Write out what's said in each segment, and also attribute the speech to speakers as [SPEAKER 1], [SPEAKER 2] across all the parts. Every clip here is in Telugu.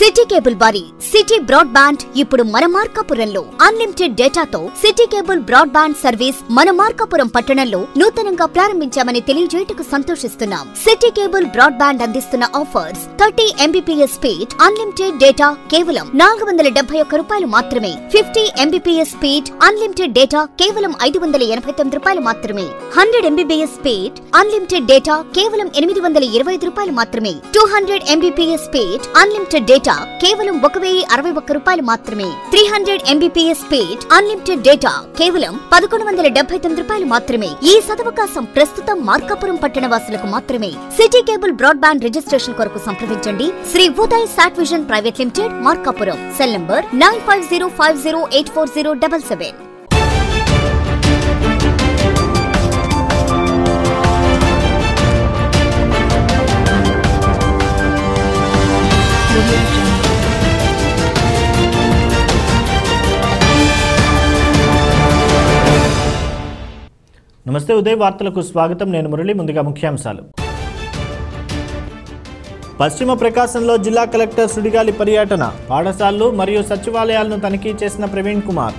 [SPEAKER 1] సిటీ కేబుల్ వారి సిటీ బ్రాడ్ బ్యాండ్ ఇప్పుడు మన మార్కాపురంలో అన్లిమిటెడ్ డేటాతో city cable broadband service మన మార్కాపురం పట్టణంలో నూతనంగా ప్రారంభించామని తెలియజేయటకు సంతోషిస్తున్నాం సిటీ కేబుల్ బ్రాడ్ బ్యాండ్ అందిస్తున్న offers thirty Mbps speed unlimited data కేవలం నాలుగు వందల డెబ్బై ఒక్క రూపాయలు మాత్రమే fifty Mbps speed unlimited data కేవలం ఐదు వందల ఎనభై తొమ్మిది రూపాయలు మాత్రమే hundred Mbps speed unlimited data కేవలం ఎనిమిది వందల ఇరవై ఐదు రూపాయలు మాత్రమే two hundred Mbps speed unlimited data కేవలం ఒక వెయ్యి అరవై ఒక్క రూపాయలు మాత్రమే three hundred Mbps speed unlimited data కేవలం పదకొండు వందల డెబ్బై తొమ్మిది రూపాయలు మాత్రమే ఈ సదవకాశం ప్రస్తుతం మార్కాపురం పట్టణ వాసులకు మాత్రమే city cable broadband registration కొరకు సంప్రదించండి Shri Uday sat vision private limited Markapuram cell number nine five zero five zero eight four zero double seven
[SPEAKER 2] నమస్తే ఉదయ్ వార్తలకు స్వాగతం నేను మురళి ముందుగా ముఖ్యాంశాలు పశ్చిమ ప్రకాశంలో జిల్లా కలెక్టర్ సుడిగాలి పర్యటన పాఠశాలలు మరియు సచివాలయాలను తనిఖీ చేసిన ప్రవీణ్ కుమార్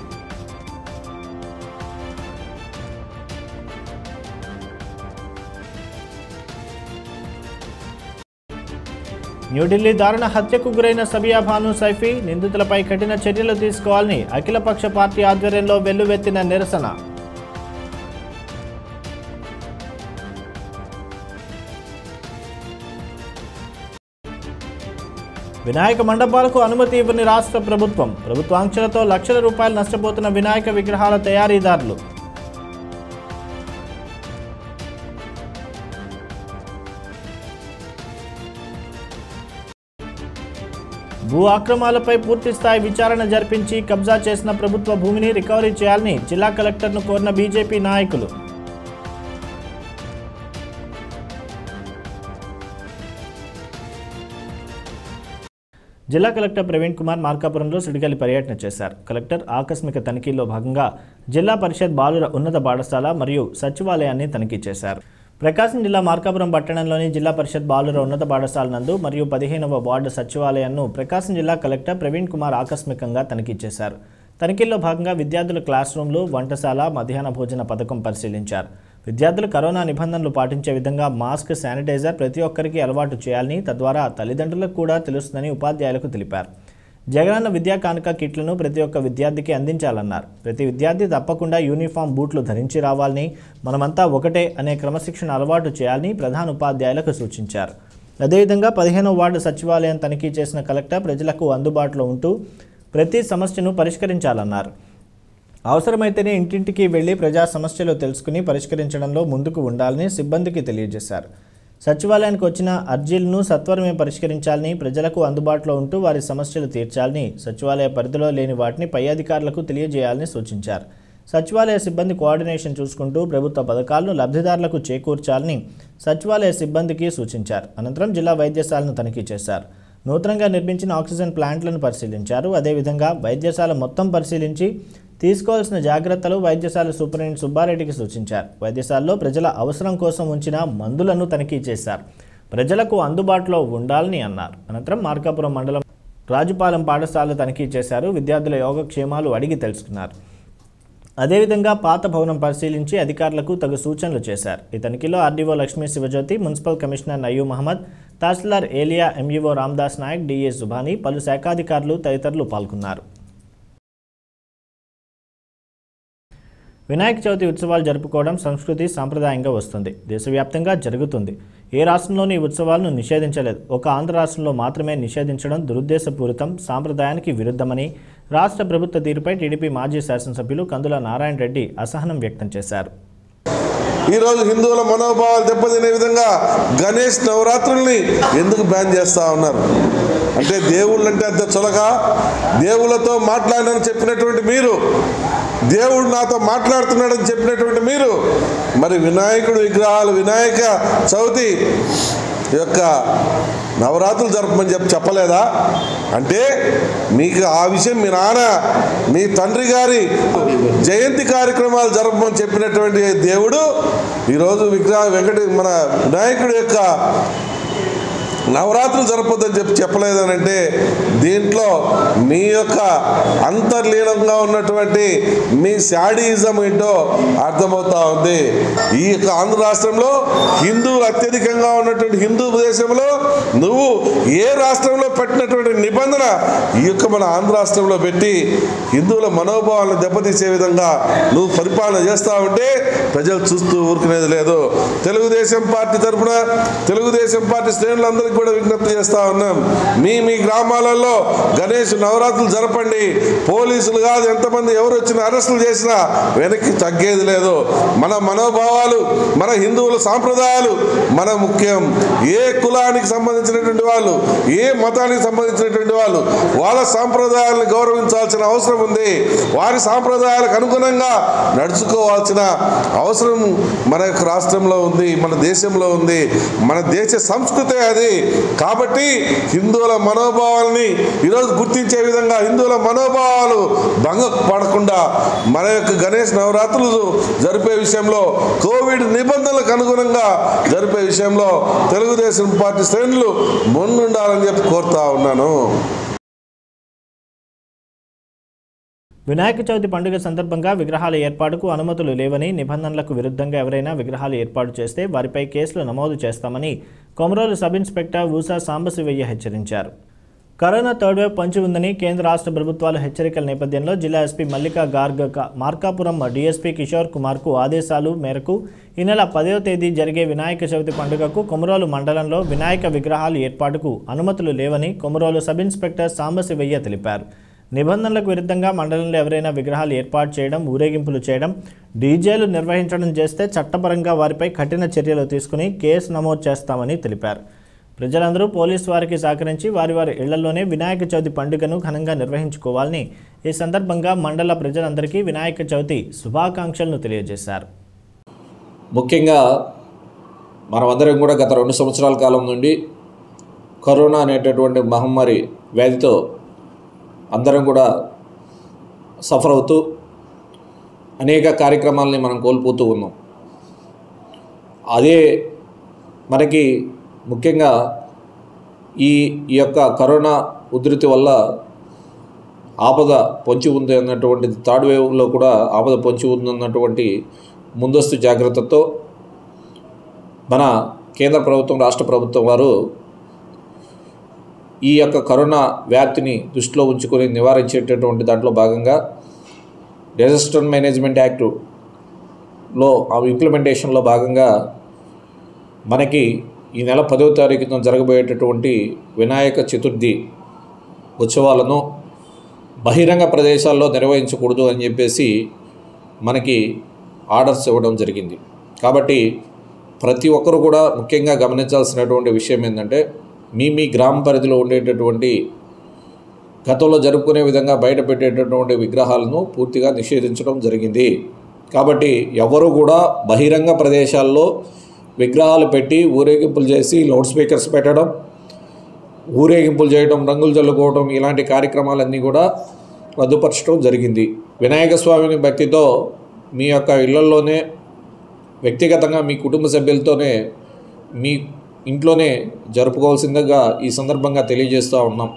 [SPEAKER 2] న్యూఢిల్లీ దారుణ హత్యకు గురైన సబియా భాను సైఫీ నిందితులపై కఠిన చర్యలు తీసుకోవాలని అఖిలపక్ష పార్టీ ఆధ్వర్యంలో వెల్లువెత్తిన నిరసన వినాయక మండపాలకు అనుమతి ఇవ్వని రాష్ట్ర ప్రభుత్వం ప్రభుత్వాంక్షలతో లక్షల రూపాయలు నష్టపోతున్న వినాయక విగ్రహాల తయారీదారులు భూ ఆక్రమాలపై పూర్తి స్థాయి విచారణ జరిపించి కబ్జా చేసిన ప్రభుత్వ భూమిని రికవరీ చేయాలని జిల్లా కలెక్టర్ను కోరిన బీజేపీ నాయకులు జిల్లా కలెక్టర్ ప్రవీణ్ కుమార్ మార్కాపురంలో సుడిగాలి పర్యటన చేశారు కలెక్టర్ ఆకస్మిక తనిఖీల్లో భాగంగా జిల్లా పరిషత్ బాలుర ఉన్నత పాఠశాల మరియు సచివాలయాన్ని తనిఖీ చేశారు ప్రకాశం జిల్లా మార్కాపురం పట్టణంలోని జిల్లా పరిషత్ బాలుర ఉన్నత పాఠశాల నందు మరియు పదిహేనవ వార్డు సచివాలయాన్ని ప్రకాశం జిల్లా కలెక్టర్ ప్రవీణ్ కుమార్ ఆకస్మికంగా తనిఖీ చేశారు తనిఖీల్లో భాగంగా విద్యార్థుల క్లాస్ రూమ్లు వంటశాల మధ్యాహ్న భోజన పథకం పరిశీలించారు విద్యార్థులు కరోనా నిబంధనలు పాటించే విధంగా మాస్క్ శానిటైజర్ ప్రతి ఒక్కరికి అలవాటు చేయాలని తద్వారా తల్లిదండ్రులకు కూడా తెలుస్తుందని ఉపాధ్యాయులకు తెలిపారు జగనన్న విద్యా కానుక కిట్లను ప్రతి ఒక్క విద్యార్థికి అందించాలన్నారు ప్రతి విద్యార్థి తప్పకుండా యూనిఫామ్ బూట్లు ధరించి రావాలని మనమంతా ఒకటే అనే క్రమశిక్షణ అలవాటు చేయాలని ప్రధాన ఉపాధ్యాయులకు సూచించారు అదేవిధంగా పదిహేనవ వార్డు సచివాలయం తనిఖీ చేసిన కలెక్టర్ ప్రజలకు అందుబాటులో ఉంటూ ప్రతి సమస్యను పరిష్కరించాలన్నారు అవసరమైతేనే ఇంటింటికి వెళ్లి ప్రజా సమస్యలు తెలుసుకుని పరిష్కరించడంలో ముందుకు ఉండాలని సిబ్బందికి తెలియజేశారు సచివాలయానికి వచ్చిన అర్జీలను సత్వరమే పరిష్కరించాలని ప్రజలకు అందుబాటులో ఉంటూ వారి సమస్యలు తీర్చాలని సచివాలయ పరిధిలో లేని వాటిని పై అధికారులకు తెలియజేయాలని సూచించారు సచివాలయ సిబ్బంది కోఆర్డినేషన్ చూసుకుంటూ ప్రభుత్వ పథకాలను లబ్ధిదారులకు చేకూర్చాలని సచివాలయ సిబ్బందికి సూచించారు అనంతరం జిల్లా వైద్యశాలను తనిఖీ చేశారు నూతనంగా నిర్మించిన ఆక్సిజన్ ప్లాంట్లను పరిశీలించారు అదేవిధంగా వైద్యశాల మొత్తం పరిశీలించి తీసుకోవాల్సిన జాగ్రత్తలు వైద్యశాల సూపరింటెండెంట్ సుబ్బారెడ్డికి సూచించారు వైద్యశాలలో ప్రజల అవసరం కోసం ఉంచిన మందులను తనిఖీ చేశారు ప్రజలకు అందుబాటులో ఉండాలని అన్నారు అనంతరం మార్కాపురం మండలం రాజుపాలెం పాఠశాల తనిఖీ చేశారు విద్యార్థుల యోగక్షేమాలు అడిగి తెలుసుకున్నారు అదేవిధంగా పాత భవనం పరిశీలించి అధికారులకు తగు సూచనలు చేశారు ఈ తనిఖీలో RDO Lakshmi Sivajyothi municipal commissioner నయూ మహమ్మద్ తహసీల్దార్ ఏలియా ఎంఈఓ రామ్దాస్ నాయక్ డిఏ సుభాని పలు శాఖాధికారులు తదితరులు పాల్గొన్నారు వినాయక చవితి ఉత్సవాలు జరుపుకోవడం సంస్కృతి సాంప్రదాయంగా వస్తుంది దేశవ్యాప్తంగా జరుగుతుంది ఏ రాష్ట్రంలోని ఈ ఉత్సవాలను నిషేధించలేదు ఒక ఆంధ్ర రాష్ట్రంలో మాత్రమే నిషేధించడం దురుద్దేశపూరితం సాంప్రదాయానికి విరుద్ధమని రాష్ట్ర ప్రభుత్వ తీరుపై టీడీపీ మాజీ శాసనసభ్యులు కందుల నారాయణ రెడ్డి అసహనం వ్యక్తం చేశారు
[SPEAKER 3] ఈరోజు హిందువుల మనోభావాలు దెబ్బతినే విధంగా గణేష్ నవరాత్రుల్ని ఎందుకు బ్యాన్ చేస్తా ఉన్నారు అంటే దేవుళ్ళు అంటే అంత చొలక దేవుళ్ళతో మాట్లాడనని చెప్పినటువంటి మీరు దేవుడు నాతో మాట్లాడుతున్నాడని చెప్పినటువంటి మీరు మరి వినాయకుడు విగ్రహాలు వినాయక చవితి యొక్క నవరాత్రులు జరపమని చెప్పి చెప్పలేదా అంటే మీకు ఆ విషయం మీ నాన్న మీ తండ్రి గారి జయంతి కార్యక్రమాలు జరపమని చెప్పినటువంటి దేవుడు ఈరోజు విగ్రహ వెంకట మన వినాయకుడి యొక్క నవరాత్రులు జరపొద్దని చెప్పి చెప్పలేదనంటే దీంట్లో మీ యొక్క అంతర్లీనంగా ఉన్నటువంటి మీ శాడీయిజం ఏంటో అర్థమవుతా ఉంది ఈ యొక్క ఆంధ్ర రాష్ట్రంలో హిందువులు అత్యధికంగా ఉన్నటువంటి హిందూ దేశంలో నువ్వు ఏ రాష్ట్రంలో పెట్టినటువంటి నిబంధన ఈ యొక్క మన ఆంధ్ర రాష్ట్రంలో పెట్టి హిందువుల మనోభావాలను దెబ్బతీసే విధంగా నువ్వు పరిపాలన చేస్తూ ఉంటే ప్రజలు చూస్తూ ఊరుకునేది లేదు తెలుగుదేశం పార్టీ తరఫున తెలుగుదేశం పార్టీ శ్రేణులందరికీ కూడా విజ్ఞప్తి చేస్తా ఉన్నాం మీ మీ గ్రామాలలో గణేష్ నవరాత్రులు జరపండి పోలీసులు కాదు ఎంతమంది ఎవరు వచ్చినా అరెస్టులు చేసినా వెనక్కి తగ్గేది లేదు మన మనోభావాలు మన హిందువుల సాంప్రదాయాలు మన ముఖ్యం ఏ కులానికి సంబంధించినటువంటి వాళ్ళు ఏ మతానికి సంబంధించినటువంటి వాళ్ళు వాళ్ళ సాంప్రదాయాలను గౌరవించాల్సిన అవసరం ఉంది వారి సాంప్రదాయాలకు అనుగుణంగా నడుచుకోవాల్సిన అవసరం మన యొక్క రాష్ట్రంలో ఉంది మన దేశంలో ఉంది మన దేశ సంస్కృతే అది కాబట్టి హిందువుల మనోభావాల్ని ఈరోజు గుర్తించే విధంగా హిందువుల మనోభావాలు భంగ పడకుండా మన యొక్క గణేష్ నవరాత్రులు జరిపే విషయంలో కోవిడ్ నిబంధనలకు అనుగుణంగా జరిపే విషయంలో తెలుగుదేశం పార్టీ శ్రేణులు ముందుండాలని చెప్పి కోరుతా ఉన్నాను
[SPEAKER 2] వినాయక చవితి పండుగ సందర్భంగా విగ్రహాల ఏర్పాటుకు అనుమతులు లేవని నిబంధనలకు విరుద్ధంగా ఎవరైనా విగ్రహాలు ఏర్పాటు చేస్తే వారిపై కేసులు నమోదు చేస్తామని కొమరోలు సబ్ ఇన్స్పెక్టర్ ఊసా సాంబశివయ్య హెచ్చరించారు కరోనా థర్డ్ వేవ్ పొంచి ఉందని కేంద్ర రాష్ట్ర ప్రభుత్వాల హెచ్చరికల నేపథ్యంలో జిల్లా ఎస్పీ మల్లికా గార్గ్ క- మార్కాపురం డీఎస్పీ కిషోర్ కుమార్కు ఆదేశాలు మేరకు ఈ నెల పదవ తేదీ జరిగే వినాయక చవితి పండుగకు కొమరోలు మండలంలో వినాయక విగ్రహాలు ఏర్పాటుకు అనుమతులు లేవని కొమరోలు సబ్ ఇన్స్పెక్టర్ సాంబశివయ్య తెలిపారు నిబంధనలకు విరుద్ధంగా మండలంలో ఎవరైనా విగ్రహాలు ఏర్పాటు చేయడం ఊరేగింపులు చేయడం డీజేలు నిర్వహించడం చేస్తే చట్టపరంగా వారిపై కఠిన చర్యలు తీసుకుని కేసు నమోదు చేస్తామని తెలిపారు ప్రజలందరూ పోలీసు వారికి సహకరించి వారి వారి ఇళ్లలోనే వినాయక చవితి పండుగను ఘనంగా నిర్వహించుకోవాలని ఈ సందర్భంగా మండల ప్రజలందరికీ వినాయక చవితి శుభాకాంక్షలను తెలియజేశారు
[SPEAKER 4] ముఖ్యంగా మనమందరం కూడా గత రెండు సంవత్సరాల కాలం నుండి కరోనా అనేటటువంటి మహమ్మారి వ్యాధితో అందరం కూడా సఫర్ అవుతూ అనేక కార్యక్రమాలని మనం కోల్పోతూ ఉన్నాం అదే మనకి ముఖ్యంగా ఈ ఈ యొక్క కరోనా ఉధృతి వల్ల ఆపద పొంచి ఉంది అన్నటువంటి థర్డ్ వేవ్లో కూడా ఆపద పొంచి ఉంది అన్నటువంటి ముందస్తు జాగ్రత్తతో మన కేంద్ర ప్రభుత్వం రాష్ట్ర ప్రభుత్వం వారు ఈ యొక్క కరోనా వ్యాప్తిని దృష్టిలో ఉంచుకొని నివారించేటటువంటి దాంట్లో భాగంగా డిజాస్టర్ మేనేజ్మెంట్ యాక్టులో ఆ ఇంప్లిమెంటేషన్లో భాగంగా మనకి ఈ నెల పదవ తారీఖున జరగబోయేటటువంటి వినాయక చతుర్థి ఉత్సవాలను బహిరంగ ప్రదేశాల్లో నిర్వహించకూడదు అని చెప్పేసి మనకి ఆర్డర్స్ ఇవ్వడం జరిగింది కాబట్టి ప్రతి ఒక్కరు కూడా ముఖ్యంగా గమనించాల్సినటువంటి విషయం ఏంటంటే మీ మీ గ్రామ పరిధిలో ఉండేటటువంటి గతంలో జరుపుకునే విధంగా బయట పెట్టేటటువంటి విగ్రహాలను పూర్తిగా నిషేధించడం జరిగింది కాబట్టి ఎవరు కూడా బహిరంగ ప్రదేశాల్లో విగ్రహాలు పెట్టి ఊరేగింపులు చేసి లౌడ్ స్పీకర్స్ పెట్టడం ఊరేగింపులు చేయడం రంగులు చల్లుకోవడం ఇలాంటి కార్యక్రమాలన్నీ కూడా రద్దుపరచడం జరిగింది వినాయక స్వామిని భక్తితో మీ యొక్క ఇళ్లలోనే వ్యక్తిగతంగా మీ కుటుంబ సభ్యులతోనే మీ ఇంట్లోనే జరుపుకోవాల్సిందిగా ఈ సందర్భంగా తెలియజేస్తూ ఉన్నాం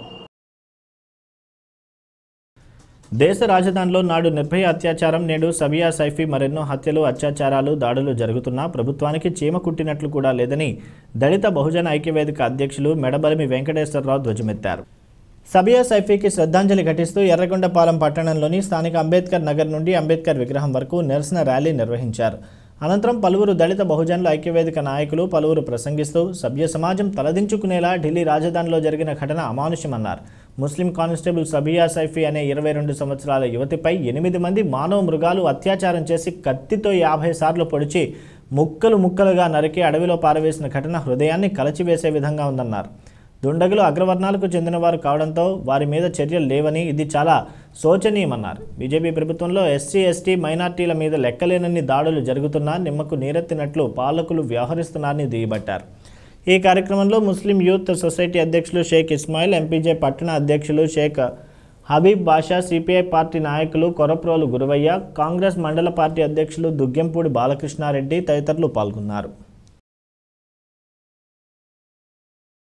[SPEAKER 2] దేశ రాజధానిలో నాడు నిర్భయ అత్యాచారం నేడు సబియా సైఫీ మరెన్నో హత్యలు అత్యాచారాలు దాడులు జరుగుతున్నా ప్రభుత్వానికి చీమ కుట్టినట్లు కూడా లేదని దళిత బహుజన ఐక్యవేదిక అధ్యక్షులు మెడబలిమి వెంకటేశ్వరరావు ధ్వజమెత్తారు సబియా సైఫీకి శ్రద్ధాంజలి ఘటిస్తూ ఎర్రగొండపాలెం పట్టణంలోని స్థానిక అంబేద్కర్ నగర్ నుండి అంబేద్కర్ విగ్రహం వరకు నిరసన ర్యాలీ నిర్వహించారు అనంతరం పలువురు దళిత బహుజనుల ఐక్యవేదిక నాయకులు పలువురు ప్రసంగిస్తూ సభ్య సమాజం తలదించుకునేలా ఢిల్లీ రాజధానిలో జరిగిన ఘటన అమానుషమన్నారు ముస్లిం కానిస్టేబుల్ సబియా సైఫీ అనే ఇరవై రెండు సంవత్సరాల యువతిపై ఎనిమిది మంది మానవ మృగాలు అత్యాచారం చేసి కత్తితో యాభై సార్లు పొడిచి ముక్కలు ముక్కలుగా నరికి అడవిలో పారవేసిన ఘటన హృదయాన్ని కలచివేసే విధంగా ఉందన్నారు దుండగులు అగ్రవర్ణాలకు చెందినవారు కావడంతో వారి మీద చర్యలు లేవని ఇది చాలా శోచనీయమన్నారు బీజేపీ ప్రభుత్వంలో ఎస్సీ ఎస్టీ మైనార్టీల మీద లెక్కలేనన్ని దాడులు జరుగుతున్నా నిమ్మకు నీరెత్తినట్లు పాలకులు వ్యవహరిస్తున్నారని దుయ్యబట్టారు ఈ కార్యక్రమంలో ముస్లిం యూత్ సొసైటీ అధ్యక్షులు షేక్ ఇస్మాయిల్ ఎంపీజే పట్టణ అధ్యక్షులు షేక్ హబీబ్ బాషా సిపిఐ పార్టీ నాయకులు కొరప్రోలు గురవయ్య కాంగ్రెస్ మండల పార్టీ అధ్యక్షులు దుగ్గెంపూడి బాలకృష్ణారెడ్డి తదితరులు పాల్గొన్నారు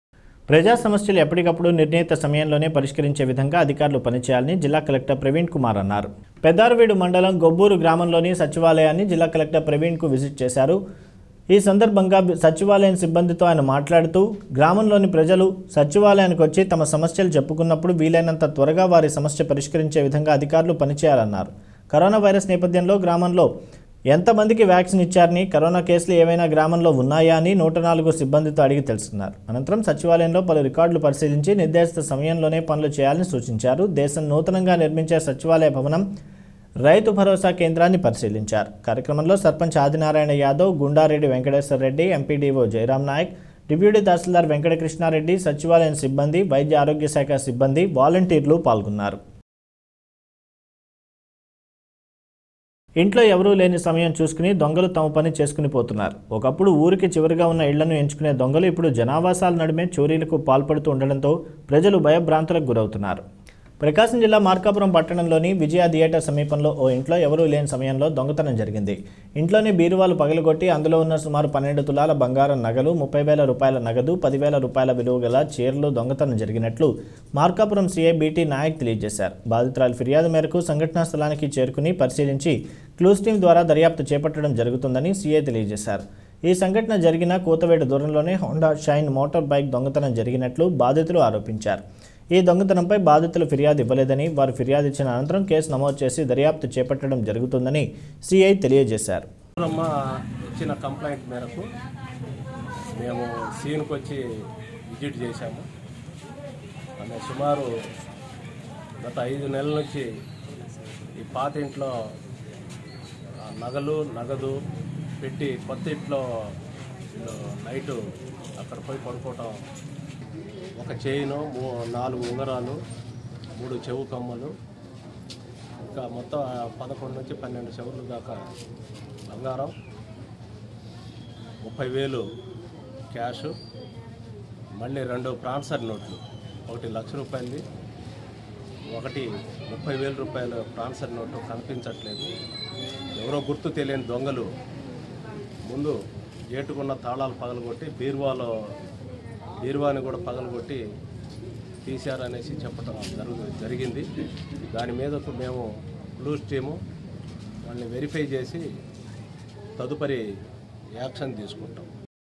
[SPEAKER 2] ప్రజా సమస్యలు ఎప్పటికప్పుడు నిర్ణీత సమయంలోనే పరిష్కరించే విధంగా అధికారులు పనిచేయాలని జిల్లా కలెక్టర్ ప్రవీణ్ కుమార్ అన్నారు పెద్దారవీడు మండలం గొబ్బూరు గ్రామంలోని సచివాలయాన్ని జిల్లా కలెక్టర్ ప్రవీణ్కు విజిట్ చేశారు ఈ సందర్భంగా సచివాలయం సిబ్బందితో ఆయన మాట్లాడుతూ గ్రామంలోని ప్రజలు సచివాలయానికి వచ్చి తమ సమస్యలు చెప్పుకున్నప్పుడు వీలైనంత త్వరగా వారి సమస్య పరిష్కరించే విధంగా అధికారులు పనిచేయాలన్నారు కరోనా వైరస్ నేపథ్యంలో గ్రామంలో ఎంతమందికి వ్యాక్సిన్ ఇచ్చారని కరోనా కేసులు ఏవైనా గ్రామంలో ఉన్నాయా అని నూట నాలుగు సిబ్బందితో అడిగి తెలుసుకున్నారు అనంతరం సచివాలయంలో పలు రికార్డులు పరిశీలించి నిర్దేశిత సమయంలోనే పనులు చేయాలని సూచించారు దేశం నూతనంగా నిర్మించే సచివాలయ భవనం రైతు భరోసా కేంద్రాన్ని పరిశీలించారు కార్యక్రమంలో సర్పంచ్ ఆదినారాయణ యాదవ్ గుండారెడ్డి వెంకటేశ్వర రెడ్డి ఎంపీడీఓ జయరాం నాయక్ డిప్యూటీ తహసీల్దార్ వెంకటకృష్ణారెడ్డి సచివాలయం సిబ్బంది వైద్య ఆరోగ్య శాఖ సిబ్బంది వాలంటీర్లు పాల్గొన్నారు ఇంట్లో ఎవరూ లేని సమయం చూసుకుని దొంగలు తమ పని చేసుకుని పోతున్నారు ఒకప్పుడు ఊరికి చివరిగా ఉన్న ఇళ్లను ఎంచుకునే దొంగలు ఇప్పుడు జనావాసాల నడుమే చోరీలకు పాల్పడుతూ ఉండడంతో ప్రజలు భయభ్రాంతులకు గురవుతున్నారు ప్రకాశం జిల్లా మార్కాపురం పట్టణంలోని విజయ థియేటర్ సమీపంలో ఓ ఇంట్లో ఎవరూ లేని సమయంలో దొంగతనం జరిగింది ఇంట్లోని బీరువాలు పగలగొట్టి అందులో ఉన్న సుమారు పన్నెండు తులాల బంగారం నగలు ముప్పై వేల రూపాయల నగదు పదివేల రూపాయల విలువ గల చీరలు దొంగతనం జరిగినట్లు మార్కాపురం సీఐ బీటీ నాయక్ తెలియజేశారు బాధితురాలు ఫిర్యాదు మేరకు సంఘటనా స్థలానికి చేరుకుని పరిశీలించి క్లూస్ టీం ద్వారా దర్యాప్తు చేపట్టడం జరుగుతుందని సీఐ తెలియజేశారు ఈ సంఘటన జరిగిన కూతవేట దూరంలోనే హోండా షైన్ మోటార్ బైక్ దొంగతనం జరిగినట్లు బాధితులు ఆరోపించారు ఈ దొంగతనంపై బాధితులు ఫిర్యాదు ఇవ్వలేదని వారు ఫిర్యాదు ఇచ్చిన అనంతరం కేసు నమోదు చేసి దర్యాప్తు చేపట్టడం జరుగుతుందని సీఐ తెలియజేశారు
[SPEAKER 5] అమ్మ ఇచ్చిన కంప్లైంట్ మేరకు మేము సీన్కి వచ్చి విజిట్ చేశాము ఆమె సుమారు గత ఐదు నెలల నుంచి ఈ పాత ఇంట్లో ఆ నగలు నగదు పెట్టి కొత్త ఇంట్లో వీళ్ళు నైటు అక్కడ పోయి పడుకోవటం ఒక చైను మూ నాలుగు ఉంగరాలు మూడు చెవు కమ్మలు ఇంకా మొత్తం పదకొండు నుంచి పన్నెండు చెవులు దాకా బంగారం ముప్పై వేలు క్యాష్ మళ్ళీ రెండు ప్రాన్సర్ నోట్లు ఒకటి లక్ష రూపాయలది ఒకటి ముప్పై వేల రూపాయల ప్రాన్సర్ నోటు కనిపించట్లేదు ఎవరో గుర్తు తెలియని దొంగలు ముందు గేటుకున్న తాళాలు పగలగొట్టి బీరువాలో బీరువాని కూడా పగలగొట్టి తీశారనేసి చెప్పడం జరుగు జరిగింది దాని మీద మేము బ్లూస్ టీము వాళ్ళని వెరిఫై చేసి తదుపరి యాక్షన్ తీసుకుంటాం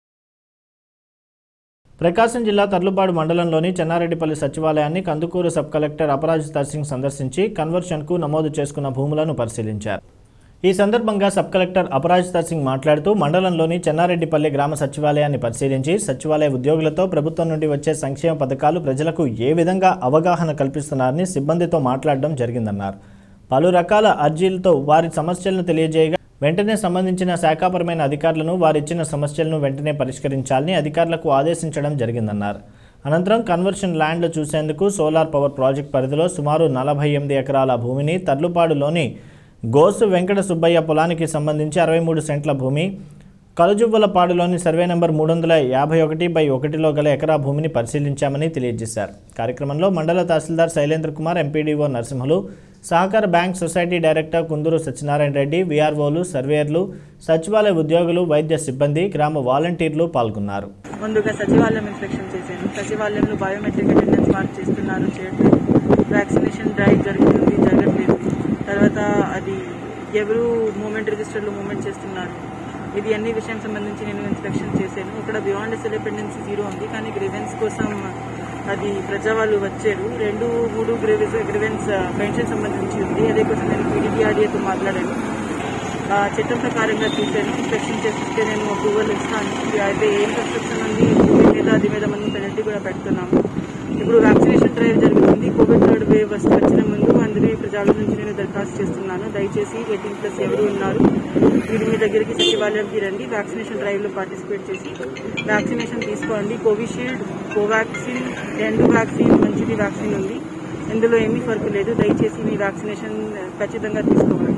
[SPEAKER 2] ప్రకాశం జిల్లా తర్లుబాడు మండలంలోని చెన్నారెడ్డిపల్లి సచివాలయాన్ని కందుకూరు సబ్ కలెక్టర్ అపరాజిత సింగ్ సందర్శించి కన్వర్షన్కు నమోదు చేసుకున్న భూములను పరిశీలించారు ఈ సందర్భంగా సబ్ కలెక్టర్ అపరాజిత సింగ్ మాట్లాడుతూ మండలంలోని చెన్నారెడ్డిపల్లి గ్రామ సచివాలయాన్ని పరిశీలించి సచివాలయ ఉద్యోగులతో ప్రభుత్వం నుండి వచ్చే సంక్షేమ పథకాలు ప్రజలకు ఏ విధంగా అవగాహన కల్పిస్తున్నారని సిబ్బందితో మాట్లాడడం జరిగిందన్నారు పలు రకాల అర్జీలతో వారి సమస్యలను తెలియజేయగా వెంటనే సంబంధించిన శాఖాపరమైన అధికారులను వారిచ్చిన సమస్యలను వెంటనే పరిష్కరించాలని అధికారులకు ఆదేశించడం జరిగిందన్నారు అనంతరం కన్వర్షన్ ల్యాండ్లు చూసేందుకు సోలార్ పవర్ ప్రాజెక్ట్ పరిధిలో సుమారు నలభై ఎనిమిది ఎకరాల భూమిని తర్లుపాడులోని గోసు వెంకట సుబ్బయ్య పొలానికి సంబంధించి అరవై మూడు సెంట్ల భూమి కలుజువ్వలపాడులోని సర్వే నెంబర్ మూడు వందల యాభై ఒకటి బై ఒకటిలో గల ఎకరా భూమిని పరిశీలించామని తెలియజేశారు కార్యక్రమంలో మండల తహసీల్దార్ శైలేంద్ర కుమార్ ఎంపీడీఓ నరసింహులు సహకార bank society director Kunduru Satyanarayana Reddy వీఆర్ఓలు సర్వేయర్లు సచివాలయ ఉద్యోగులు వైద్య సిబ్బంది గ్రామ వాలంటీర్లు పాల్గొన్నారు
[SPEAKER 6] ముందుగా సచివాలయం ఇన్స్పెక్షన్ చేశాను సచివాలయంలో బయోమెట్రిక్ అటెండెన్స్ మార్క్ చేస్తున్నారు చేయట్లేదు వ్యాక్సినేషన్ డ్రైవ్ జరుగుతుంది జరగట్లేదు తర్వాత అది ఎవరు మూమెంట్ రిజిస్టర్లో మూమెంట్ చేస్తున్నారు ఇది అన్ని విషయం సంబంధించి నేను ఇన్స్పెక్షన్ చేశాను ఇక్కడ బియాండ్ డిపెండెన్సీ జీరో ఉంది కానీ గ్రివెన్స్ కోసం అది ప్రజా వాళ్ళు వచ్చారు రెండు మూడు గ్రివెన్స్ గ్రివెన్స్ పెన్షన్ సంబంధించి ఉంది అదే కోసం నేను పీడీఆర్ఏతో మాట్లాడాను ఆ చట్టం ప్రకారంగా చూశాను ఇన్స్పెక్షన్ చేస్తే నేను అప్రూవల్ ఇస్తాను ఇది అయితే ఏం కన్స్ట్రక్షన్ ఉంది భూమి మీద అది మీద మనం పెనల్టీ కూడా పెడుతున్నాము ఇప్పుడు వ్యాక్సినేషన్ డ్రైవ్ జరుగుతుంది కోవిడ్ థర్డ్ వేవ్ వస్తు వచ్చిన ముందు అందరి ప్రజల నుంచి నేను దరఖాస్తు చేస్తున్నాను దయచేసి ఎయిటీన్ ప్లస్ ఎవరు ఉన్నారు మీరు మీ దగ్గరికి సచివాలయంకి రండి వ్యాక్సినేషన్ డ్రైవ్ లో పార్టిసిపేట్ చేసి వ్యాక్సినేషన్ తీసుకోండి కోవిషీల్డ్ కోవాక్సిన్ రెండు వ్యాక్సిన్ మంచిది వ్యాక్సిన్ ఉంది ఇందులో ఏమీ ఫర్క్ లేదు దయచేసి మీ వ్యాక్సినేషన్ ఖచ్చితంగా తీసుకోవాలి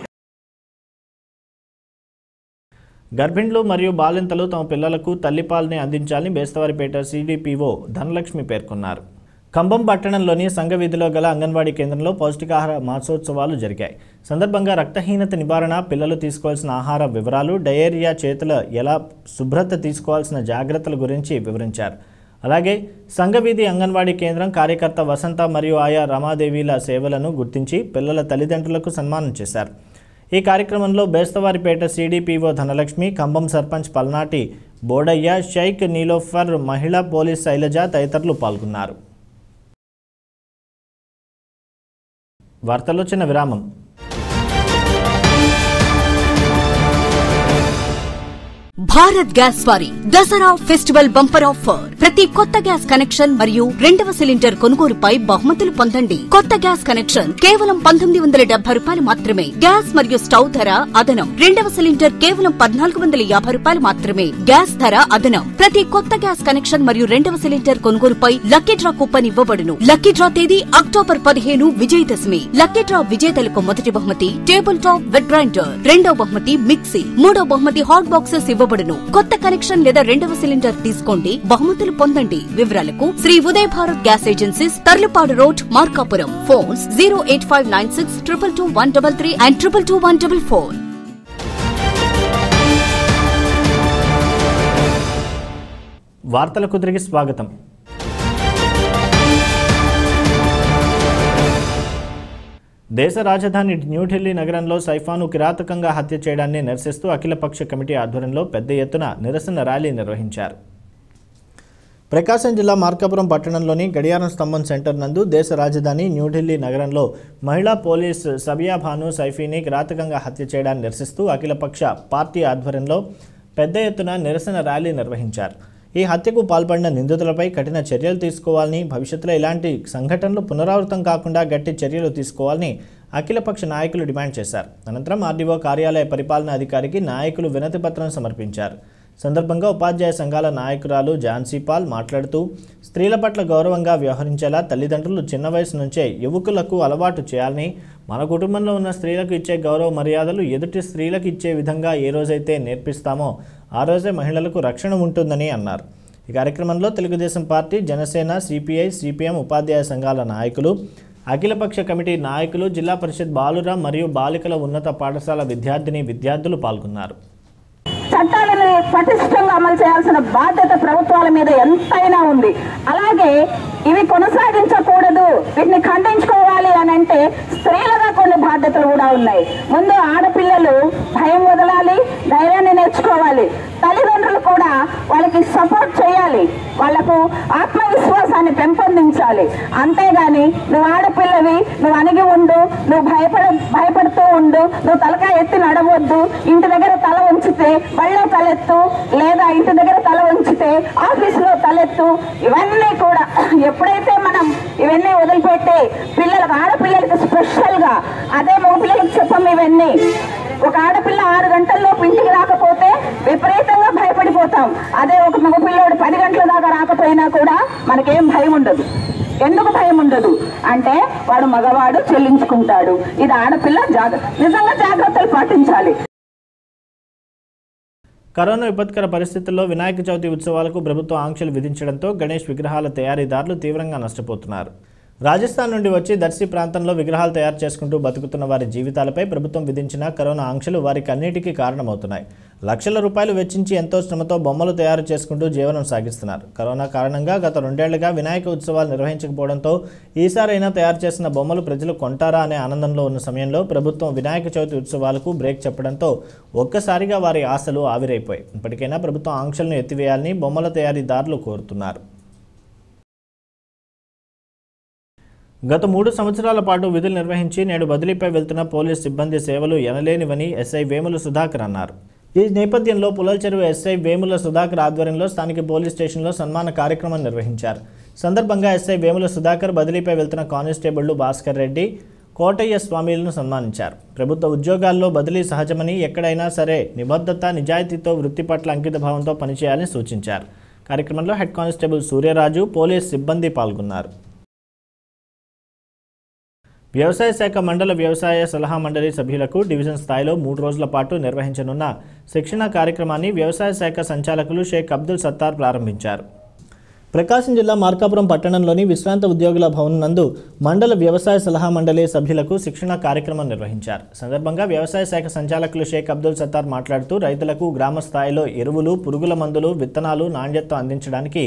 [SPEAKER 2] గర్భిణులు మరియు బాలింతలు తమ పిల్లలకు తల్లిపాలని అందించాలని బేస్తవారిపేట సిడిపిఓ ధనలక్ష్మి పేర్కొన్నారు ఖమ్మం పట్టణంలోని సంఘ వీధిలో గల అంగన్వాడీ కేంద్రంలో పౌష్టికాహార మాసోత్సవాలు జరిగాయి సందర్భంగా రక్తహీనత నివారణ పిల్లలు తీసుకోవాల్సిన ఆహార వివరాలు డయేరియా చేతుల ఎలా శుభ్రత తీసుకోవాల్సిన జాగ్రత్తల గురించి వివరించారు అలాగే సంఘవీధి అంగన్వాడీ కేంద్రం కార్యకర్త వసంత మరియు ఆయా రమాదేవిల సేవలను గుర్తించి పిల్లల తల్లిదండ్రులకు సన్మానం చేశారు ఈ కార్యక్రమంలో బేస్తవారిపేట సిడిపిఓ ధనలక్ష్మి ఖమ్మం సర్పంచ్ పల్నాటి బోడయ్య షైక్ నీలోఫర్ మహిళా పోలీస్ శైలజ తదితరులు పాల్గొన్నారు వార్తల్లో చిన్న విరామం
[SPEAKER 7] భారత్ గ్యాస్ వారి దసరా ఫెస్టివల్ బంపర్ ఆఫర్ ప్రతి కొత్త గ్యాస్ కనెక్షన్ మరియు రెండవ సిలిండర్ కొనుగోలుపై బహుమతులు పొందండి కొత్త గ్యాస్ కనెక్షన్ కేవలం పంతొమ్మిది వందల డెబ్బై రూపాయలు మాత్రమే గ్యాస్ మరియు స్టవ్ ధర అదనం రెండవ సిలిండర్ కేవలం పద్నాలుగు వందల యాభై రూపాయలు మాత్రమే గ్యాస్ ధర అదనం ప్రతి కొత్త గ్యాస్ కనెక్షన్ మరియు రెండవ సిలిండర్ కొనుగోలుపై లక్కీ డ్రా కూపన్ ఇవ్వబడును లక్కీ డ్రా తేదీ అక్టోబర్ పదిహేను విజయదశమి లక్కీ డ్రా విజేతలకు మొదటి బహుమతి టేబుల్ టాప్ వెట్ గ్రైండర్ రెండవ బహుమతి మిక్సీ మూడో బహుమతి హాట్ బాక్సెస్ ఇవ్వబడును కొత్త కనెక్షన్ లేదా రెండవ సిలిండర్ తీసుకోండి బహుమతులు పొందండి వివరాలకు Shri Uday Bharat gas agencies Tarlupadu road Markapuram phones zero eight five nine six triple two one double three and triple two one double four
[SPEAKER 2] వార్తలకు తిరిగి స్వాగతం దేశ రాజధాని న్యూఢిల్లీ నగరంలో సైఫాను కిరాతకంగా హత్య చేయడాన్ని నిరసిస్తూ అఖిలపక్ష కమిటీ ఆధ్వర్యంలో పెద్ద ఎత్తున నిరసన ర్యాలీ నిర్వహించారు ప్రకాశం జిల్లా మార్కాపురం పట్టణంలోని గడియారం స్తంభం సెంటర్ నందు దేశ రాజధాని న్యూఢిల్లీ నగరంలో మహిళా పోలీస్ సబియా భాను సైఫీని కిరాతకంగా హత్య చేయడాన్ని నిరసిస్తూ అఖిలపక్ష పార్టీ ఆధ్వర్యంలో పెద్ద ఎత్తున నిరసన ర్యాలీ నిర్వహించారు ఈ హత్యకు పాల్పడిన నిందితులపై కఠిన చర్యలు తీసుకోవాలని భవిష్యత్తులో ఇలాంటి సంఘటనలు పునరావృతం కాకుండా గట్టి చర్యలు తీసుకోవాలని అఖిలపక్ష నాయకులు డిమాండ్ చేశారు అనంతరం ఆర్డీఓ కార్యాలయ పరిపాలనా అధికారికి నాయకులు వినతి పత్రం సమర్పించారు సందర్భంగా ఉపాధ్యాయ సంఘాల నాయకురాలు ఝాన్సీ పాల్ మాట్లాడుతూ స్త్రీల పట్ల గౌరవంగా వ్యవహరించేలా తల్లిదండ్రులు చిన్న వయసు నుంచే యువకులకు అలవాటు చేయాలని మన కుటుంబంలో ఉన్న స్త్రీలకు ఇచ్చే గౌరవ మర్యాదలు ఎదుటి స్త్రీలకు ఇచ్చే విధంగా ఏ రోజైతే నేర్పిస్తామో ఆ రోజే మహిళలకు రక్షణ ఉంటుందని అన్నారు ఈ కార్యక్రమంలో Telugu Desam party Janasena CPI CPM ఉపాధ్యాయ సంఘాల నాయకులు అఖిలపక్ష కమిటీ నాయకులు జిల్లా పరిషత్ బాలుర మరియు బాలికల ఉన్నత పాఠశాల విద్యార్థిని విద్యార్థులు పాల్గొన్నారు
[SPEAKER 8] చట్టాలను పటిష్టంగా అమలు చేయాల్సిన బాధ్యత ప్రభుత్వాల మీద ఎంతైనా ఉంది అలాగే ఇవి కొనసాగించకూడదు వీటిని ఖండించుకోవాలి అని అంటే స్త్రీలుగా కొన్ని బాధ్యతలు కూడా ఉన్నాయి ముందు ఆడపిల్లలు భయం వదలాలి ధైర్యాన్ని నేర్చుకోవాలి తల్లిదండ్రులు కూడా వాళ్ళకి సపోర్ట్ చేయాలి వాళ్లకు ఆత్మవిశ్వాసాన్ని పెంపొందించాలి అంతేగాని నువ్వు ఆడపిల్లవి నువ్వు అణిగి ఉండు నువ్వు భయపడ భయపడుతూ ఉండు నువ్వు తలకాయ ఎత్తి నడవద్దు ఇంటి దగ్గర తల ఉంచితే బళ్ళో తలెత్తు లేదా ఇంటి దగ్గర తల ఉంచితే ఆఫీసులో తలెత్తు ఇవన్నీ కూడా ఎప్పుడైతే మనం ఇవన్నీ వదిలిపెట్టి పిల్లలకు ఆడపిల్లలకి స్పెషల్ గా అదే మగ పిల్లలకు చెప్పం ఇవన్నీ ఒక ఆడపిల్ల ఆరు గంటల్లోపు ఇంటికి రాకపోతే విపరీతంగా భయపడిపోతాం అదే ఒక మగ పిల్లోడు పది గంటల దాకా రాకపోయినా కూడా మనకేం భయం ఉండదు ఎందుకు భయం ఉండదు అంటే వాడు మగవాడు చెల్లించుకుంటాడు ఇది ఆడపిల్ల జాగ్రత్త నిజంగా జాగ్రత్తలు పాటించాలి
[SPEAKER 2] కరోనా విపత్కర పరిస్థితుల్లో వినాయక చవితి ఉత్సవాలకు ప్రభుత్వం ఆంక్షలు విధించడంతో గణేష్ విగ్రహాల తయారీదారులు తీవ్రంగా నష్టపోతున్నారు రాజస్థాన్ నుండి వచ్చి దర్శి ప్రాంతంలో విగ్రహాలు తయారు చేసుకుంటూ బతుకుతున్న వారి జీవితాలపై ప్రభుత్వం విధించిన కరోనా ఆంక్షలు వారికి అన్నిటికీ కారణమవుతున్నాయి లక్షల రూపాయలు వెచ్చించి ఎంతో శ్రమతో బొమ్మలు తయారు చేసుకుంటూ జీవనం సాగిస్తున్నారు కరోనా కారణంగా గత రెండేళ్లుగా వినాయక ఉత్సవాలు నిర్వహించకపోవడంతో ఈసారైనా తయారు చేసిన బొమ్మలు ప్రజలు కొంటారా అనే ఆనందంలో ఉన్న సమయంలో ప్రభుత్వం వినాయక చవితి ఉత్సవాలకు బ్రేక్ చెప్పడంతో ఒక్కసారిగా వారి ఆశలు ఆవిరైపోయాయి ఇప్పటికైనా ప్రభుత్వం ఆంక్షలను ఎత్తివేయాలని బొమ్మల తయారీదారులు కోరుతున్నారు గత మూడు సంవత్సరాల పాటు విధులు నిర్వహించి నేడు బదిలీపై వెళ్తున్న పోలీస్ సిబ్బంది సేవలు ఎనలేనివని ఎస్ఐ వేముల సుధాకర్ అన్నారు ఈ నేపథ్యంలో పులల్ చెరువు ఎస్ఐ వేముల సుధాకర్ ఆధ్వర్యంలో స్థానిక పోలీస్ స్టేషన్లో సన్మాన కార్యక్రమం నిర్వహించారు సందర్భంగా ఎస్ఐ వేముల సుధాకర్ బదిలీపై వెళ్తున్న కానిస్టేబుళ్లు భాస్కర్ రెడ్డి కోటయ్య స్వామిలను సన్మానించారు ప్రభుత్వ ఉద్యోగాల్లో బదిలీ సహజమని ఎక్కడైనా సరే నిబద్ధత నిజాయితీతో వృత్తి పట్ల అంకిత భావంతో పనిచేయాలని సూచించారు కార్యక్రమంలో హెడ్ కానిస్టేబుల్ సూర్యరాజు పోలీస్ సిబ్బంది పాల్గొన్నారు వ్యవసాయ శాఖ మండల వ్యవసాయ సలహా మండలి సభ్యులకు డివిజన్ స్థాయిలో మూడు రోజుల పాటు నిర్వహించనున్న శిక్షణ కార్యక్రమాన్ని వ్యవసాయ శాఖ సంచాలకులు షేక్ అబ్దుల్ సత్తార్ ప్రారంభించారు ప్రకాశం జిల్లా మార్కాపురం పట్టణంలోని విశ్రాంత ఉద్యోగుల భవన్ నందు మండల వ్యవసాయ సలహా మండలి సభ్యులకు శిక్షణ కార్యక్రమం నిర్వహించారు సందర్భంగా వ్యవసాయ శాఖ సంచాలకులు షేక్ అబ్దుల్ సత్తార్ మాట్లాడుతూ రైతులకు గ్రామ స్థాయిలో ఎరువులు పురుగుల మందులు విత్తనాలు నాణ్యత అందించడానికి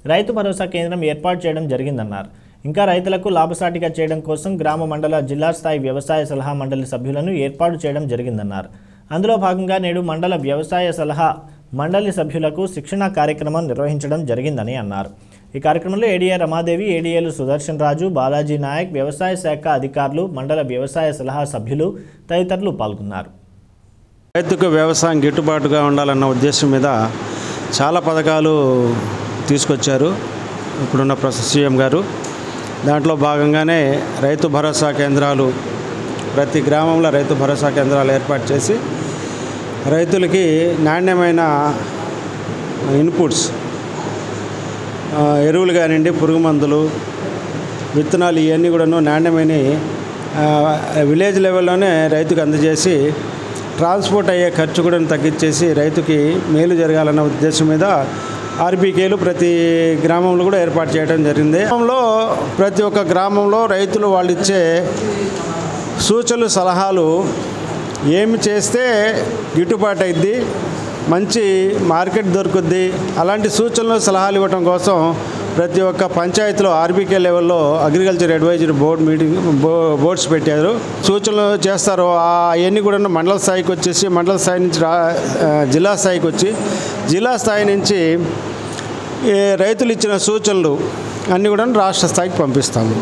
[SPEAKER 2] రైతు భరోసా కేంద్రం ఏర్పాటు చేయడం జరిగిందన్నారు ఇంకా రైతులకు లాభసాటిగా చేయడం కోసం గ్రామ మండల జిల్లా స్థాయి వ్యవసాయ సలహా మండలి సభ్యులను ఏర్పాటు చేయడం జరిగిందన్నారు అందులో భాగంగా నేడు మండల వ్యవసాయ సలహా మండలి సభ్యులకు శిక్షణ కార్యక్రమం నిర్వహించడం జరిగిందని అన్నారు ఈ కార్యక్రమంలో ఏడీఏ రమాదేవి ఏడీఏలు సుదర్శన్ రాజు బాలాజీ నాయక్ వ్యవసాయ శాఖ అధికారులు మండల వ్యవసాయ సలహా సభ్యులు తదితరులు పాల్గొన్నారు
[SPEAKER 9] రైతుకు వ్యవసాయం గిట్టుబాటుగా ఉండాలన్న ఉద్దేశం మీద చాలా పథకాలు తీసుకొచ్చారు ఇప్పుడున్న ప్రస్తుత సీఎం గారు దాంట్లో భాగంగానే రైతు భరోసా కేంద్రాలు ప్రతి గ్రామంలో రైతు భరోసా కేంద్రాలు ఏర్పాటు చేసి రైతులకి నాణ్యమైన ఇన్పుట్స్ ఆ, ఎరువులు కానివ్వండి పురుగు మందులు విత్తనాలు ఇవన్నీ కూడాను నాణ్యమైన ఆ, విలేజ్ లెవెల్లోనే రైతుకు అందజేసి ట్రాన్స్పోర్ట్ అయ్యే ఖర్చు కూడా తగ్గించేసి రైతుకి మేలు జరగాలన్న ఉద్దేశం మీద ఆర్బీకేలు ప్రతి గ్రామంలో కూడా ఏర్పాటు చేయడం జరిగింది గ్రామంలో ప్రతి ఒక్క గ్రామంలో రైతులు వాళ్ళు ఇచ్చే సూచనలు సలహాలు ఏమి చేస్తే గిట్టుబాటు అయింది మంచి మార్కెట్ దొరుకుద్ది అలాంటి సూచనలు సలహాలు ఇవ్వడం కోసం ప్రతి ఒక్క పంచాయతీలో ఆర్బీకే లెవెల్లో అగ్రికల్చర్ అడ్వైజరీ బోర్డు మీటింగ్ బో బోర్డ్స్ పెట్టారు సూచనలు చేస్తారు అవన్నీ కూడా మండల స్థాయికి వచ్చేసి మండల స్థాయి నుంచి రా ఆ, జిల్లా స్థాయికి వచ్చి జిల్లా స్థాయి నుంచి ఈ రైతులు ఇచ్చిన సూచనలు అన్నీ కూడా రాష్ట్ర స్థాయికి పంపిస్తాము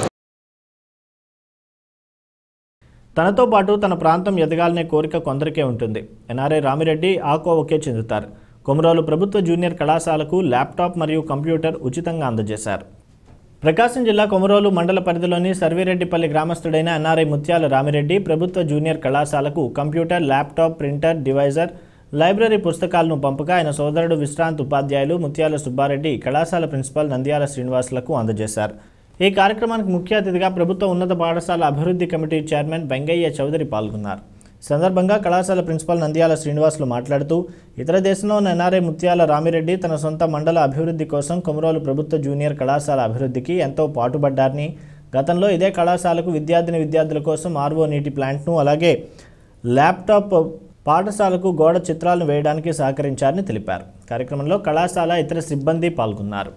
[SPEAKER 2] తనతో పాటు తన ప్రాంతం ఎదగాలనే కోరిక కొందరికే ఉంటుంది ఎన్ఆర్ఐ రామిరెడ్డి ఆ కోవకే చెందుతారు కొమరోలు ప్రభుత్వ జూనియర్ కళాశాలకు ల్యాప్టాప్ మరియు కంప్యూటర్ ఉచితంగా అందజేశారు ప్రకాశం జిల్లా కొమరోలు మండల పరిధిలోని సర్వేరెడ్డిపల్లి గ్రామస్తుడైన ఎన్ఆర్ఐ ముత్యాల రామిరెడ్డి ప్రభుత్వ జూనియర్ కళాశాలకు కంప్యూటర్ ల్యాప్టాప్ ప్రింటర్ డివైజర్ లైబ్రరీ పుస్తకాలను పంపగా ఆయన సోదరుడు విశ్రాంత్ ఉపాధ్యాయులు ముత్యాల సుబ్బారెడ్డి కళాశాల ప్రిన్సిపాల్ నంద్యాల శ్రీనివాసులకు అందజేశారు ఈ కార్యక్రమానికి ముఖ్య అతిథిగా ప్రభుత్వ ఉన్నత పాఠశాల అభివృద్ధి కమిటీ చైర్మన్ వెంగయ్య చౌదరి పాల్గొన్నారు ఈ సందర్భంగా కళాశాల ప్రిన్సిపాల్ నంద్యాల శ్రీనివాసులు మాట్లాడుతూ ఇతర దేశంలో ఉన్న ఎన్ఆర్ఐ ముత్యాల రామిరెడ్డి తన సొంత మండల అభివృద్ధి కోసం కొమరోలు ప్రభుత్వ జూనియర్ కళాశాల అభివృద్ధికి ఎంతో పాటుపడ్డారని గతంలో ఇదే కళాశాలకు విద్యార్థిని విద్యార్థుల కోసం ఆర్వో నీటి ప్లాంట్ను అలాగే ల్యాప్టాప్ పాఠశాలకు గోడ చిత్రాలను వేయడానికి సహకరించారని తెలిపారు కార్యక్రమంలో కళాశాల ఇతర సిబ్బంది పాల్గొన్నారు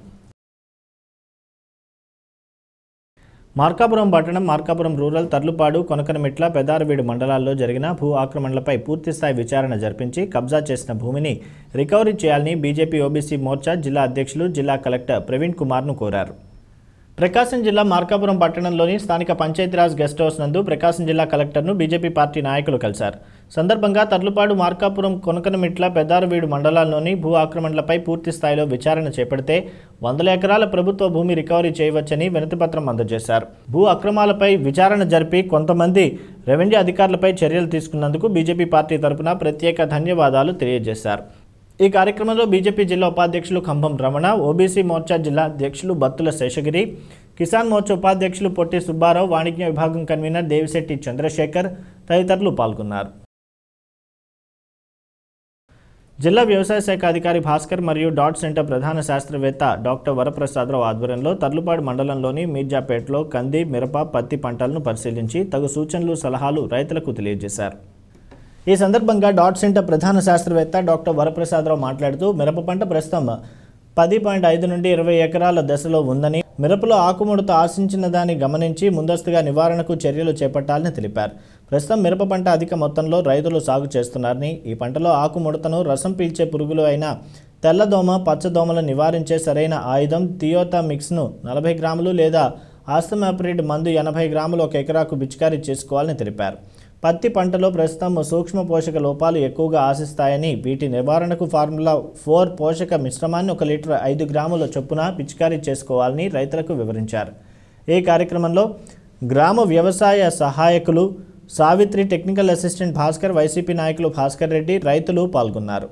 [SPEAKER 2] మార్కాపురం పట్టణం మార్కాపురం రూరల్ తర్లుపాడు కొనకనమిట్ల పెదారవీడు మండలాల్లో జరిగిన భూ ఆక్రమణలపై పూర్తిస్థాయి విచారణ జరిపించి కబ్జా చేసిన భూమిని రికవరీ చేయాలని బీజేపీ ఓబీసీ మోర్చా జిల్లా అధ్యక్షులు జిల్లా కలెక్టర్ ప్రవీణ్ కుమార్ను కోరారు ప్రకాశం జిల్లా మార్కాపురం పట్టణంలోని స్థానిక పంచాయతీరాజ్ గెస్ట్ హౌస్ నందు ప్రకాశం జిల్లా కలెక్టర్ను బీజేపీ పార్టీ నాయకులు కలిశారు సందర్భంగా తర్లుపాడు మార్కాపురం కొనకనమిట్ల పెద్దారవీడు మండలాల్లోని భూ ఆక్రమణలపై పూర్తి స్థాయిలో విచారణ చేపడితే వందల ఎకరాల ప్రభుత్వ భూమి రికవరీ చేయవచ్చని వినతిపత్రం అందజేశారు భూ అక్రమాలపై విచారణ జరిపి కొంతమంది రెవెన్యూ అధికారులపై చర్యలు తీసుకున్నందుకు బీజేపీ పార్టీ తరపున ప్రత్యేక ధన్యవాదాలు తెలియజేశారు ఈ కార్యక్రమంలో బీజేపీ జిల్లా ఉపాధ్యక్షులు ఖంభం రమణ ఓబీసీ మోర్చా జిల్లా అధ్యక్షులు బత్తుల శేషగిరి కిసాన్ మోర్చా ఉపాధ్యక్షులు పొట్టి సుబ్బారావు వాణిజ్య విభాగం కన్వీనర్ దేవిశెట్టి చంద్రశేఖర్ తదితరులు పాల్గొన్నారు జిల్లా వ్యవసాయ శాఖ అధికారి భాస్కర్ మరియు డాట్ సెంటర్ ప్రధాన శాస్త్రవేత్త డాక్టర్ వరప్రసాదరావు ఆధ్వర్యంలో తర్లుపాడు మండలంలోని మీర్జాపేటలో కంది మిరప పత్తి పంటలను పరిశీలించి తగు సూచనలు సలహాలు రైతులకు తెలియజేశారు ఈ సందర్భంగా డాట్ సెంటర్ ప్రధాన శాస్త్రవేత్త డాక్టర్ వరప్రసాదరావు మాట్లాడుతూ మిరప పంట ప్రస్తుతం పది పాయింట్ ఐదు నుండి ఇరవై ఎకరాల దశలో ఉందని మిరపలో ఆకుముడత ఆశించిన దాన్ని గమనించి ముందస్తుగా నివారణకు చర్యలు చేపట్టాలని తెలిపారు ప్రస్తుతం మిరప పంట అధిక మొత్తంలో రైతులు సాగు చేస్తున్నారని ఈ పంటలో ఆకుముడతను రసం పీల్చే పురుగులు అయిన తెల్లదోమ పచ్చదోమలు నివారించే సరైన ఆయుధం థియోతా మిక్స్ను నలభై గ్రాములు లేదా ఆస్తమాప్రిడ్ మందు ఎనభై గ్రాములు ఒక ఎకరాకు పిచికారీ చేసుకోవాలని తెలిపారు పత్తి పంటలో ప్రస్తుతం సూక్ష్మ పోషక లోపాలు ఎక్కువగా ఆశిస్తాయని వీటి నివారణకు ఫార్ములా ఫోర్ పోషక మిశ్రమాన్ని ఒక లీటర్ ఐదు గ్రాముల చొప్పున పిచికారీ చేసుకోవాలని రైతులకు వివరించారు ఈ కార్యక్రమంలో గ్రామ వ్యవసాయ సహాయకులు Savitri technical assistant Bhaskar YCP నాయకులు భాస్కర్ రెడ్డి రైతులు పాల్గొన్నారు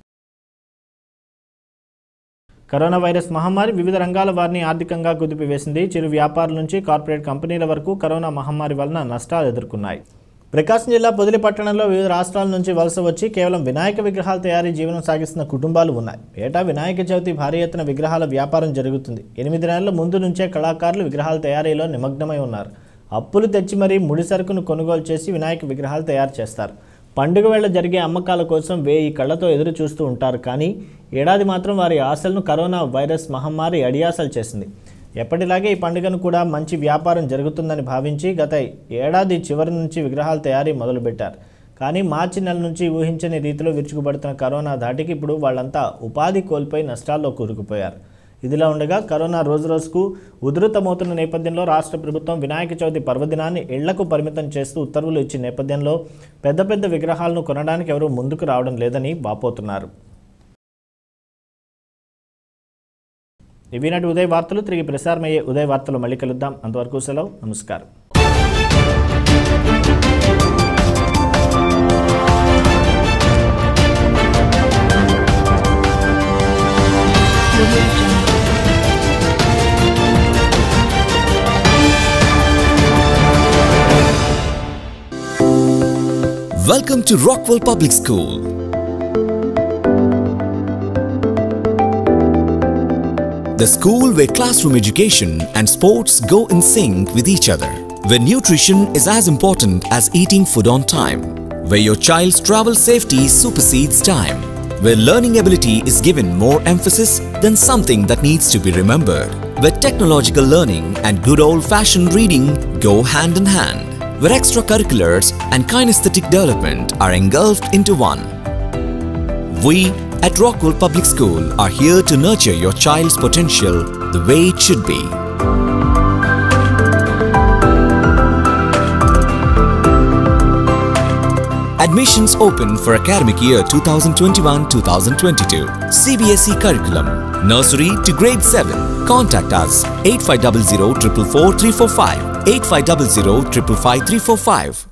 [SPEAKER 2] కరోనా వైరస్ మహమ్మారి వివిధ రంగాల వారిని ఆర్థికంగా కుదిపివేసింది చిరు వ్యాపారుల నుంచి కార్పొరేట్ కంపెనీల వరకు కరోనా మహమ్మారి వలన నష్టాలు ఎదుర్కొన్నాయి ప్రకాశం జిల్లా పొదిలి పట్టణంలో వివిధ రాష్ట్రాల నుంచి వలస వచ్చి కేవలం వినాయక విగ్రహాల తయారీ జీవనం సాగిస్తున్న కుటుంబాలు ఉన్నాయి ఏటా వినాయక చవితి భారీ ఎత్తున విగ్రహాల వ్యాపారం జరుగుతుంది ఎనిమిది నెలల ముందు నుంచే కళాకారులు విగ్రహాల తయారీలో నిమగ్నమై ఉన్నారు అప్పులు తెచ్చి మరీ ముడి సరుకును కొనుగోలు చేసి వినాయక విగ్రహాలు తయారు చేస్తారు పండుగ వేళ జరిగే అమ్మకాల కోసం వేయి కళ్ళతో ఎదురు చూస్తూ ఉంటారు కానీ ఏడాది మాత్రం వారి ఆశలను కరోనా వైరస్ మహమ్మారి అడియాసలు చేసింది ఎప్పటిలాగే ఈ పండుగను కూడా మంచి వ్యాపారం జరుగుతుందని భావించి గత ఏడాది చివరి నుంచి విగ్రహాల తయారీ మొదలుపెట్టారు కానీ మార్చి నెల నుంచి ఊహించని రీతిలో విరుచుకుపడుతున్న కరోనా ధాటికి ఇప్పుడు వాళ్ళంతా ఉపాధి కోల్పోయి నష్టాల్లో కూరుకుపోయారు ఇదిలా ఉండగా కరోనా రోజు రోజుకు ఉధృతమవుతున్న నేపథ్యంలో రాష్ట్ర ప్రభుత్వం వినాయక చవితి పర్వదినాన్ని ఇళ్లకు పరిమితం చేస్తూ ఉత్తర్వులు ఇచ్చిన నేపథ్యంలో పెద్ద పెద్ద విగ్రహాలను కొనడానికి ఎవరూ ముందుకు రావడం లేదని వాపోతున్నారు ఇవి నాటి ఉదయ వార్తలు తిరిగి ప్రసారమయ్యే ఉదయ వార్తలు మళ్ళీ కలుద్దాం అంతవరకు సెలవు నమస్కారం
[SPEAKER 10] Welcome to Rockwell Public School. The school where classroom education and sports go in sync with each other. Where nutrition is as important as eating food on time. Where your child's travel safety supersedes time. Where learning ability is given more emphasis than something that needs to be remembered. Where technological learning and good old fashioned reading go hand in hand where extracurriculars and kinesthetic development are engulfed into one. We at Rockwell Public School are here to nurture your child's potential the way it should be. Admissions open for academic year 2021-2022. CBSE curriculum. Nursery to grade 7. Contact us 8500 444 345 8500 555 345.